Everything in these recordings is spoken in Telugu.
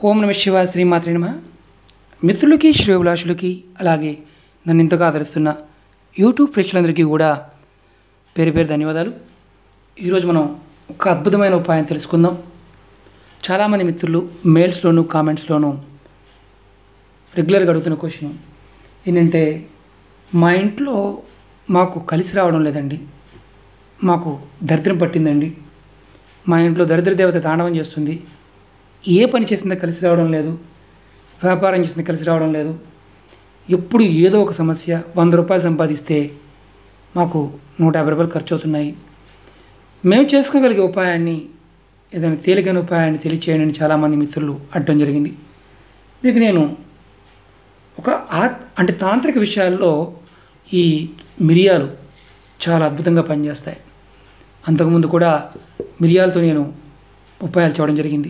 ఓం నమ శివ శ్రీమాత్రి నమ మిత్రులకి శ్రేయభిలాషులకి అలాగే నన్ను ఇంతగా ఆదరిస్తున్న యూట్యూబ్ ప్రేక్షకులందరికీ కూడా పేరు పేరు ధన్యవాదాలు ఈరోజు మనం ఒక అద్భుతమైన ఉపాయం తెలుసుకుందాం చాలామంది మిత్రులు మెయిల్స్లోను కామెంట్స్లోను రెగ్యులర్గా అడుగుతున్న క్వశ్చన్ ఏంటంటే మా ఇంట్లో మాకు కలిసి రావడం లేదండి మాకు దరిద్రం పట్టిందండి మా ఇంట్లో దరిద్ర దేవత తాండవం చేస్తుంది ఏ పని చేసిందో కలిసి రావడం లేదు వ్యాపారం చేసిందో కలిసి రావడం లేదు ఎప్పుడు ఏదో ఒక సమస్య వంద రూపాయలు సంపాదిస్తే మాకు నూట యాభై రూపాయలు ఖర్చు అవుతున్నాయి మేము చేసుకోగలిగే ఉపాయాన్ని ఏదైనా తేలికైన ఉపాయాన్ని తెలియచేయండి అని చాలామంది మిత్రులు అడటం జరిగింది మీకు నేను ఒక ఆత్ అంటే తాంత్రిక విషయాల్లో ఈ మిరియాలు చాలా అద్భుతంగా పనిచేస్తాయి అంతకుముందు కూడా మిరియాలతో నేను ఉపాయాలు చేయడం జరిగింది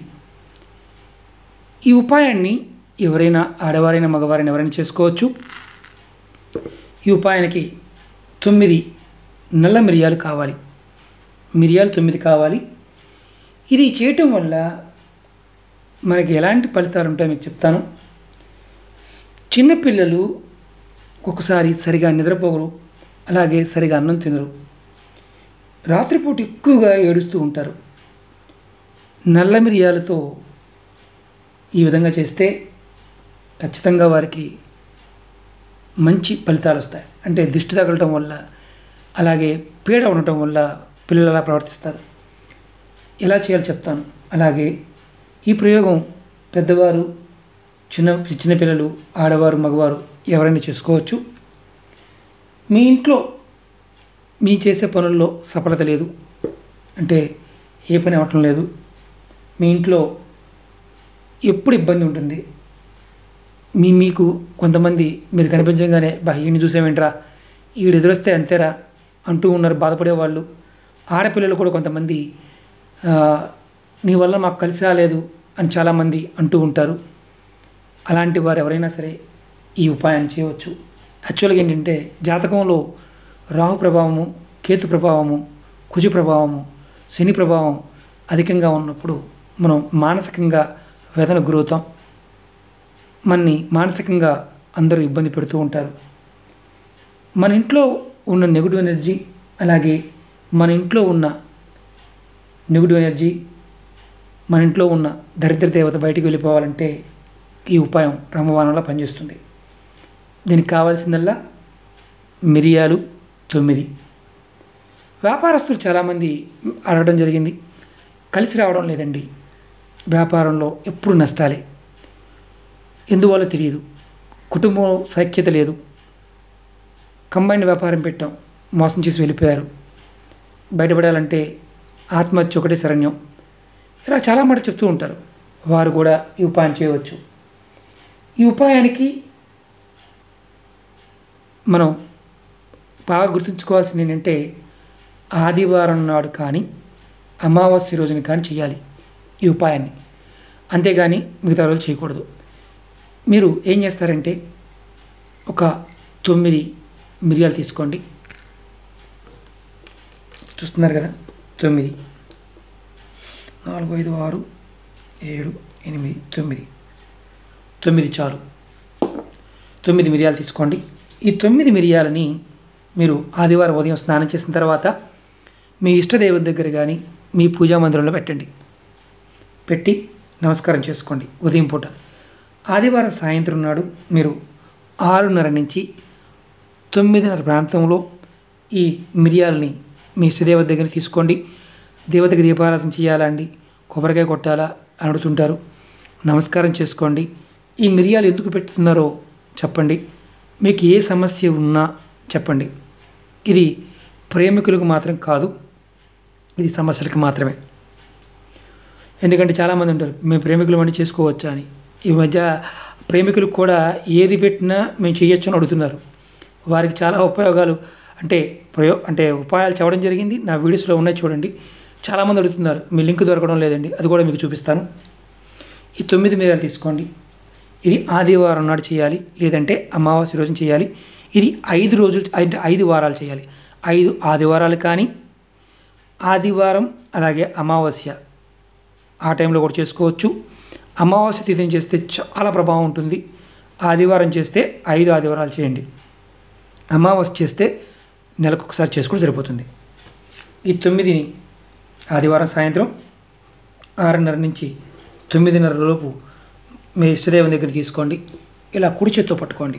ఈ ఉపాయాన్ని ఎవరైనా ఆడవారైనా మగవారైనా ఎవరైనా చేసుకోవచ్చు ఈ ఉపాయానికి తొమ్మిది నల్ల మిరియాలు కావాలి మిరియాలు తొమ్మిది కావాలి ఇది చేయటం వల్ల మనకి ఎలాంటి ఫలితాలు ఉంటాయో మీకు చెప్తాను చిన్నపిల్లలు ఒక్కొక్కసారి సరిగా నిద్రపోగరు అలాగే సరిగా అన్నం తినరు రాత్రిపూట ఎక్కువగా ఏడుస్తూ ఉంటారు నల్ల మిరియాలతో ఈ విధంగా చేస్తే ఖచ్చితంగా వారికి మంచి ఫలితాలు వస్తాయి అంటే దిష్టి తగలటం వల్ల అలాగే పీడ ఉండటం వల్ల పిల్లలు అలా ప్రవర్తిస్తారు ఎలా చేయాలో చెప్తాను అలాగే ఈ ప్రయోగం పెద్దవారు చిన్న చిన్నపిల్లలు ఆడవారు మగవారు ఎవరైనా చేసుకోవచ్చు మీ ఇంట్లో మీ చేసే పనుల్లో సఫలత లేదు అంటే ఏ పని అవటం లేదు మీ ఇంట్లో ఎప్పుడు ఇబ్బంది ఉంటుంది మీ మీకు కొంతమంది మీరు కనిపించగానే బా ఈయన చూసేమేంట్రా ఈడు ఎదురొస్తే అంతేరా అంటూ ఉన్నారు బాధపడే వాళ్ళు ఆడపిల్లలు కూడా కొంతమంది ఆ, నీ వల్ల మాకు కలిసి రాలేదు అని చాలామంది అంటూ ఉంటారు అలాంటి వారు ఎవరైనా సరే ఈ ఉపాయాన్ని చేయవచ్చు యాక్చువల్గా ఏంటంటే జాతకంలో రాహు ప్రభావము కేతు ప్రభావము కుజు ప్రభావము శని ప్రభావం అధికంగా ఉన్నప్పుడు మనం మానసికంగా వేదన గురవుతాం మనని మానసికంగా అందరూ ఇబ్బంది పెడుతూ ఉంటారు మన ఇంట్లో ఉన్న నెగిటివ్ ఎనర్జీ అలాగే మన ఇంట్లో ఉన్న నెగిటివ్ ఎనర్జీ మన ఇంట్లో ఉన్న దరిద్ర దేవత బయటికి వెళ్ళిపోవాలంటే ఈ ఉపాయం రామబాణంలో పనిచేస్తుంది దీనికి కావాల్సిందల్లా మిరియాలు తొమ్మిది వ్యాపారస్తులు చాలామంది అడగడం జరిగింది కలిసి రావడం లేదండి వ్యాపారంలో ఎప్పుడు నష్టాలే ఎందువల్ల తెలియదు కుటుంబం సైక్యత లేదు కంబైన్డ్ వ్యాపారం పెట్టాం మోసం చేసి వెళ్ళిపోయారు బయటపడాలంటే ఆత్మహత్య ఒకటే శరణ్యం ఇలా చాలా మాట చెప్తూ ఉంటారు వారు కూడా ఈ ఉపాయం చేయవచ్చు ఈ ఉపాయానికి మనం బాగా గుర్తుంచుకోవాల్సింది ఏంటంటే ఆదివారం నాడు కానీ అమావాస్య రోజున కానీ చేయాలి ఈ ఉపాయాన్ని అంతేగాని మిగతా రోజు చేయకూడదు మీరు ఏం చేస్తారంటే ఒక తొమ్మిది మిరియాలు తీసుకోండి చూస్తున్నారు కదా తొమ్మిది నాలుగు ఐదు ఆరు ఏడు ఎనిమిది తొమ్మిది తొమ్మిది చాలు తొమ్మిది మిరియాలు తీసుకోండి ఈ తొమ్మిది మిరియాలని మీరు ఆదివారం ఉదయం స్నానం చేసిన తర్వాత మీ ఇష్టదేవత దగ్గర కానీ మీ పూజా మందిరంలో పెట్టండి పెట్టి నమస్కారం చేసుకోండి ఉదయం పూట ఆదివారం సాయంత్రం నాడు మీరు ఆరున్నర నుంచి తొమ్మిదిన్నర ప్రాంతంలో ఈ మిరియాలని మీ ఇష్టదేవత దగ్గర తీసుకోండి దేవతకి దీపారాధన చేయాలా అండి కొబ్బరికాయ కొట్టాలా అని అడుగుతుంటారు నమస్కారం చేసుకోండి ఈ మిరియాలు ఎందుకు పెడుతున్నారో చెప్పండి మీకు ఏ సమస్య ఉన్నా చెప్పండి ఇది ప్రేమికులకు మాత్రం కాదు ఇది సమస్యలకు మాత్రమే ఎందుకంటే చాలామంది ఉంటారు మేము ప్రేమికులు వంటి చేసుకోవచ్చా అని ఈ మధ్య ప్రేమికులకు కూడా ఏది పెట్టినా మేము చేయొచ్చు అని అడుగుతున్నారు వారికి చాలా ఉపయోగాలు అంటే ప్రయో అంటే ఉపాయాలు చెప్పడం జరిగింది నా వీడియోస్లో ఉన్నాయి చూడండి చాలామంది అడుగుతున్నారు మీ లింక్ దొరకడం లేదండి అది కూడా మీకు చూపిస్తాను ఈ తొమ్మిది మిరియాలు తీసుకోండి ఇది ఆదివారం నాడు చేయాలి లేదంటే అమావాస్య రోజు చేయాలి ఇది ఐదు రోజులు అంటే ఐదు వారాలు చేయాలి ఐదు ఆదివారాలు కానీ ఆదివారం అలాగే అమావాస్య ఆ టైంలో కూడా చేసుకోవచ్చు అమావాస్య తిథిని చేస్తే చాలా ప్రభావం ఉంటుంది ఆదివారం చేస్తే ఐదు ఆదివారాలు చేయండి అమావాస్య చేస్తే నెలకు ఒకసారి చేసుకుంటే సరిపోతుంది ఈ తొమ్మిదిని ఆదివారం సాయంత్రం ఆరున్నర నుంచి తొమ్మిదిన్నర లోపు మీ ఇష్టదేవం దగ్గర తీసుకోండి ఇలా కుడి చేత్తో పట్టుకోండి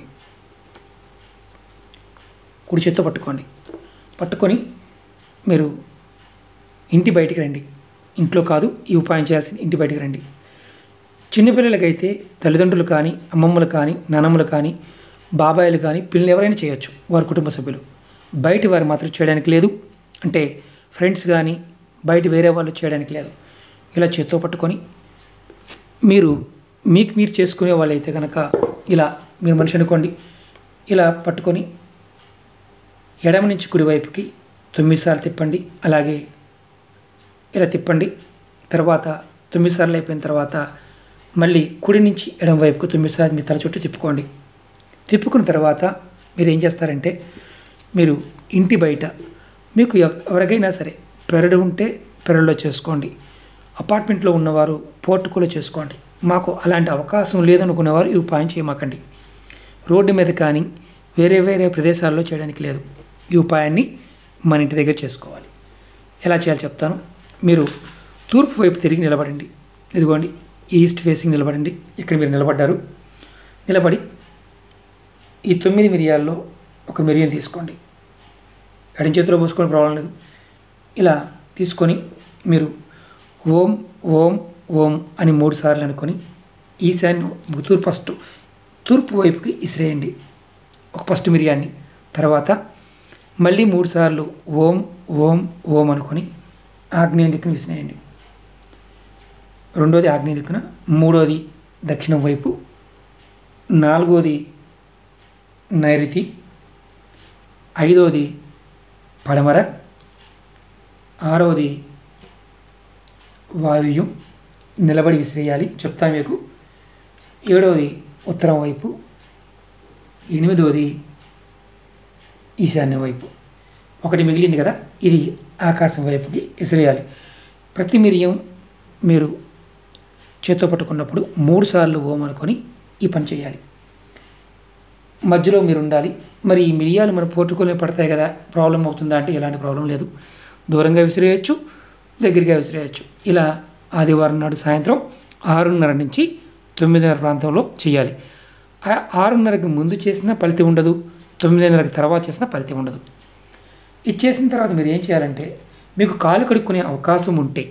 కుడి చేత్తో పట్టుకోండి పట్టుకొని మీరు ఇంటి బయటికి రండి ఇంట్లో కాదు ఈ ఉపాయం చేయాల్సింది ఇంటి బయటికి రండి చిన్నపిల్లలకైతే తల్లిదండ్రులు కానీ అమ్మమ్మలు కానీ నానమ్మలు కానీ బాబాయిలు కానీ పిల్లలు ఎవరైనా చేయొచ్చు వారి కుటుంబ సభ్యులు బయటి వారు మాత్రం చేయడానికి లేదు అంటే ఫ్రెండ్స్ కానీ బయట వేరే వాళ్ళు చేయడానికి లేదు ఇలా చేత్తో పట్టుకొని మీరు మీకు మీరు చేసుకునే వాళ్ళైతే కనుక ఇలా మీరు మనిషి అనుకోండి ఇలా పట్టుకొని ఎడమ నుంచి కుడివైపుకి తొమ్మిది సార్లు తిప్పండి అలాగే ఇలా తిప్పండి తర్వాత తొమ్మిది సార్లు అయిపోయిన తర్వాత మళ్ళీ కుడి నుంచి ఎడమ వైపుకు తొమ్మిది సార్లు మీ తల చుట్టూ తిప్పుకోండి తిప్పుకున్న తర్వాత మీరు ఏం చేస్తారంటే మీరు ఇంటి బయట మీకు ఎవ- ఎవరికైనా సరే పెరడు ఉంటే పెరడులో చేసుకోండి అపార్ట్మెంట్లో ఉన్నవారు పోర్టుకోలో చేసుకోండి మాకు అలాంటి అవకాశం లేదనుకునేవారు ఈ ఉపాయం చేయమాకండి రోడ్డు మీద కానీ వేరే వేరే ప్రదేశాల్లో చేయడానికి లేదు ఈ ఉపాయాన్ని మన ఇంటి దగ్గర చేసుకోవాలి ఎలా చేయాలో చెప్తాను మీరు తూర్పు వైపు తిరిగి నిలబడండి ఇదిగోండి ఈస్ట్ ఫేసింగ్ నిలబడండి ఇక్కడ మీరు నిలబడ్డారు నిలబడి ఈ తొమ్మిది మిరియాల్లో ఒక మిరియం తీసుకోండి ఎడం చేతిలో పోసుకొని ప్రాబ్లం లేదు ఇలా తీసుకొని మీరు ఓం ఓం ఓం అని మూడు సార్లు అనుకొని ఈశాన్య తూర్పు ఫస్ట్ తూర్పు వైపుకి ఇసిరేయండి ఒక ఫస్ట్ మిరియాన్ని తర్వాత మళ్ళీ మూడు సార్లు ఓం ఓం ఓం అనుకొని ఆగ్నేయ దిక్కున విసిరేయండి రెండోది ఆగ్నేయ దిక్కున మూడోది దక్షిణం వైపు నాలుగోది నైరుతి ఐదోది పడమర ఆరవది వాయువ్యం నిలబడి విసిరేయాలి చెప్తాను మీకు ఏడవది ఉత్తరం వైపు ఎనిమిదవది ఈశాన్య వైపు ఒకటి మిగిలింది కదా ఇది ఆకాశం వైపుకి విసిరేయాలి ప్రతి మిరియం మీరు చేత్తో పట్టుకున్నప్పుడు మూడు సార్లు ఓం అనుకొని ఈ పని చేయాలి మధ్యలో మీరు ఉండాలి మరి ఈ మిరియాలు మన పోటుకొని పడతాయి కదా ప్రాబ్లం అవుతుందా అంటే ఎలాంటి ప్రాబ్లం లేదు దూరంగా విసిరేయచ్చు దగ్గరగా విసిరేయచ్చు ఇలా ఆదివారం నాడు సాయంత్రం ఆరున్నర నుంచి తొమ్మిదిన్నర ప్రాంతంలో చేయాలి ఆ ఆరున్నరకి ముందు చేసిన ఫలితం ఉండదు తొమ్మిదిన్నరకి తర్వాత చేసిన ఫలితం ఉండదు ఇది చేసిన తర్వాత మీరు ఏం చేయాలంటే మీకు కాలు కడుక్కునే అవకాశం ఉంటే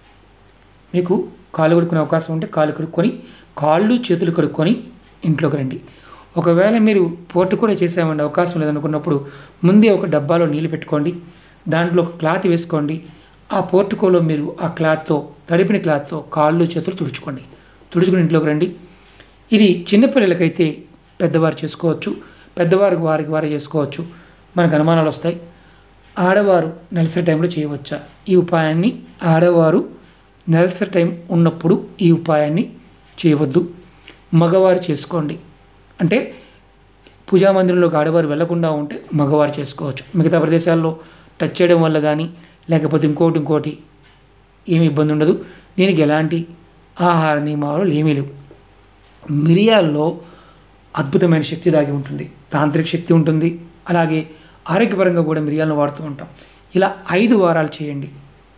మీకు కాలు కడుక్కునే అవకాశం ఉంటే కాలు కడుక్కొని కాళ్ళు చేతులు కడుక్కొని ఇంట్లోకి రండి ఒకవేళ మీరు పోర్టుకోలో చేసామండి అవకాశం లేదనుకున్నప్పుడు ముందే ఒక డబ్బాలో నీళ్ళు పెట్టుకోండి దాంట్లో ఒక క్లాత్ వేసుకోండి ఆ పోర్టుకోలో మీరు ఆ క్లాత్తో తడిపిన క్లాత్తో కాళ్ళు చేతులు తుడుచుకోండి తుడుచుకుని ఇంట్లోకి రండి ఇది చిన్నపిల్లలకైతే పెద్దవారు చేసుకోవచ్చు పెద్దవారు వారికి వారు చేసుకోవచ్చు మనకు అనుమానాలు వస్తాయి ఆడవారు నెలసరి టైంలో చేయవచ్చా ఈ ఉపాయాన్ని ఆడవారు నెలసరి టైం ఉన్నప్పుడు ఈ ఉపాయాన్ని చేయవద్దు మగవారు చేసుకోండి అంటే పూజా మందిరంలోకి ఆడవారు వెళ్లకుండా ఉంటే మగవారు చేసుకోవచ్చు మిగతా ప్రదేశాల్లో టచ్ చేయడం వల్ల కానీ లేకపోతే ఇంకోటి ఇంకోటి ఏమి ఇబ్బంది ఉండదు దీనికి ఎలాంటి ఆహార నియమాలు ఏమీ లేవు మిరియాల్లో అద్భుతమైన శక్తి దాగి ఉంటుంది తాంత్రిక శక్తి ఉంటుంది అలాగే ఆరోగ్యపరంగా కూడా మిరియాలను వాడుతూ ఉంటాం ఇలా ఐదు వారాలు చేయండి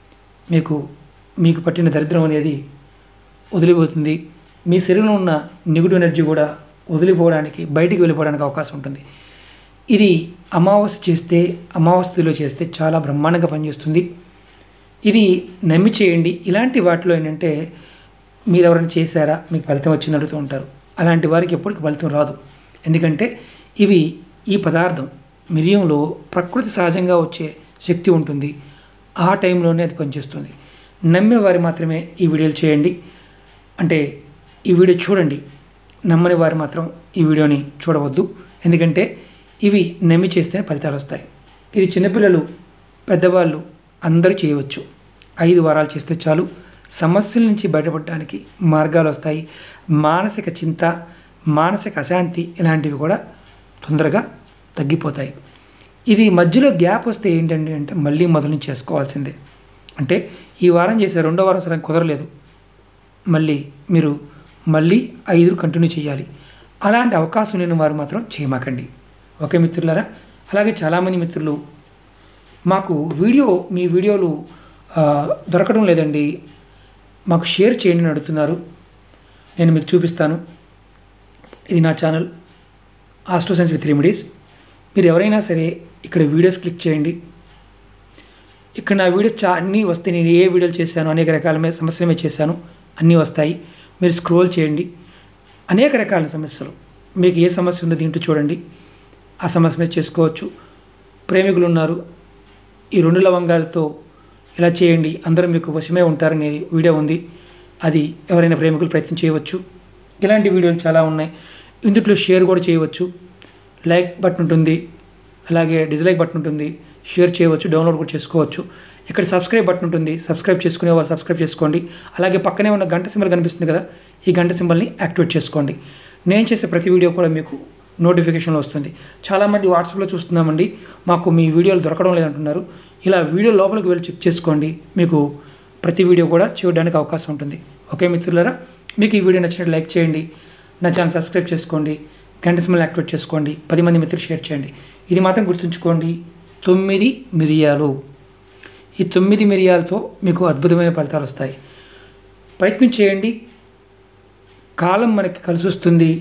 మీకు మీకు పట్టిన దరిద్రం అనేది వదిలిపోతుంది మీ శరీరంలో ఉన్న నెగిటివ్ ఎనర్జీ కూడా వదిలిపోవడానికి బయటికి వెళ్ళిపోవడానికి అవకాశం ఉంటుంది ఇది అమావాస్య చేస్తే అమావాస్యలో చేస్తే చాలా బ్రహ్మాండంగా పనిచేస్తుంది ఇది నమ్మి చేయండి ఇలాంటి వాటిలో ఏంటంటే మీరు ఎవరైనా చేశారా మీకు ఫలితం వచ్చింది అడుగుతూ ఉంటారు అలాంటి వారికి ఎప్పటికీ ఫలితం రాదు ఎందుకంటే ఇవి ఈ పదార్థం మిరియంలో ప్రకృతి సహజంగా వచ్చే శక్తి ఉంటుంది ఆ టైంలోనే అది పనిచేస్తుంది నమ్మే వారు మాత్రమే ఈ వీడియోలు చేయండి అంటే ఈ వీడియో చూడండి నమ్మని వారు మాత్రం ఈ వీడియోని చూడవద్దు ఎందుకంటే ఇవి నమ్మి చేస్తేనే ఫలితాలు వస్తాయి ఇది చిన్నపిల్లలు పెద్దవాళ్ళు అందరూ చేయవచ్చు ఐదు వారాలు చేస్తే చాలు సమస్యల నుంచి బయటపడడానికి మార్గాలు వస్తాయి మానసిక చింత మానసిక అశాంతి ఇలాంటివి కూడా తొందరగా తగ్గిపోతాయి ఇది మధ్యలో గ్యాప్ వస్తే ఏంటండి అంటే మళ్ళీ మొదలు నుంచి చేసుకోవాల్సిందే అంటే ఈ వారం చేసే రెండో వారం సరే కుదరలేదు మళ్ళీ మీరు మళ్ళీ ఐదు కంటిన్యూ చేయాలి అలాంటి అవకాశం లేని వారు మాత్రం చేయమాకండి ఓకే మిత్రులారా అలాగే చాలామంది మిత్రులు మాకు వీడియో మీ వీడియోలు ఆ, దొరకడం లేదండి మాకు షేర్ చేయండి అని అడుగుతున్నారు నేను మీకు చూపిస్తాను ఇది నా channel astro science with remedies మీరు ఎవరైనా సరే ఇక్కడ వీడియోస్ క్లిక్ చేయండి ఇక్కడ నా వీడియోస్ చా అన్నీ వస్తాయి నేను ఏ వీడియోలు చేశాను అనేక రకాల మీద సమస్యల మీద చేశాను అన్నీ వస్తాయి మీరు స్క్రోల్ చేయండి అనేక రకాల సమస్యలు మీకు ఏ సమస్య ఉందో దీంట్లో చూడండి ఆ సమస్య మీద చేసుకోవచ్చు ప్రేమికులు ఉన్నారు ఈ రెండు లవంగాలతో ఇలా చేయండి అందరూ మీకు వశమే ఉంటారనేది వీడియో ఉంది అది ఎవరైనా ప్రేమికులు ప్రయత్నం చేయవచ్చు ఇలాంటి వీడియోలు చాలా ఉన్నాయి ఇందులో షేర్ కూడా చేయవచ్చు లైక్ బటన్ ఉంటుంది అలాగే డిస్లైక్ బటన్ ఉంటుంది షేర్ చేయవచ్చు డౌన్లోడ్ కూడా చేసుకోవచ్చు ఇక్కడ సబ్స్క్రైబ్ బటన్ ఉంటుంది సబ్స్క్రైబ్ చేసుకునే వాళ్ళు సబ్స్క్రైబ్ చేసుకోండి అలాగే పక్కనే ఉన్న గంట సింబల్ కనిపిస్తుంది కదా ఈ గంట సింబల్ని యాక్టివేట్ చేసుకోండి నేను చేసే ప్రతి వీడియో కూడా మీకు నోటిఫికేషన్లో వస్తుంది చాలామంది వాట్సాప్లో చూస్తున్నామండి మాకు మీ వీడియోలు దొరకడం లేదంటున్నారు ఇలా వీడియో లోపలికి వెళ్ళి చెక్ చేసుకోండి మీకు ప్రతి వీడియో కూడా చూడడానికి అవకాశం ఉంటుంది ఓకే మిత్రులారా మీకు ఈ వీడియో నచ్చినట్టు లైక్ చేయండి నా ఛానల్ సబ్స్క్రైబ్ చేసుకోండి గంట సింబల్ యాక్టివేట్ చేసుకోండి పది మంది మిత్రులు షేర్ చేయండి ఇది మాత్రం గుర్తుంచుకోండి తొమ్మిది మిరియాలు ఈ తొమ్మిది మిరియాలతో మీకు అద్భుతమైన ఫలితాలు వస్తాయి ప్రయత్నం చేయండి కాలం మనకి కలిసి వస్తుంది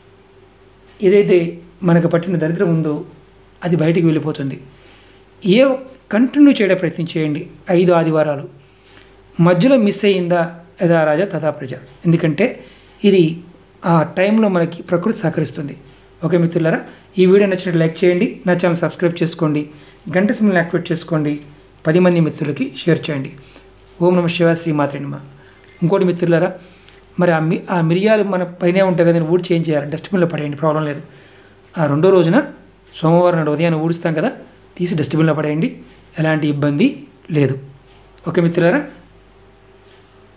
ఏదైతే మనకు పట్టిన దరిద్రం ఉందో అది బయటికి వెళ్ళిపోతుంది ఏ కంటిన్యూ చేయడం ప్రయత్నం చేయండి ఐదు ఆదివారాలు మధ్యలో మిస్ అయ్యిందా యథా రాజా తథా ప్రజ ఎందుకంటే ఇది ఆ టైంలో మనకి ప్రకృతి సహకరిస్తుంది ఓకే మిత్రులారా ఈ వీడియో నచ్చినట్టు లైక్ చేయండి నా ఛానల్ సబ్స్క్రైబ్ చేసుకోండి గంట సిమ్ని యాక్టివేట్ చేసుకోండి పది మంది మిత్రులకి షేర్ చేయండి ఓం నమ శివ శ్రీ మాత్రే నమ ఇంకోటి మిత్రులారా మరి ఆ మి ఆ మిరియాలు మన పైనే ఉంటాయి కదా ఊడి చేంజ్ చేయాలి డస్ట్బిన్లో పడేయండి ప్రాబ్లం లేదు ఆ రెండో రోజున సోమవారం నాడు ఉదయాన్నే ఊడుస్తాం కదా తీసి డస్ట్బిన్లో పడేయండి ఎలాంటి ఇబ్బంది లేదు ఓకే మిత్రులారా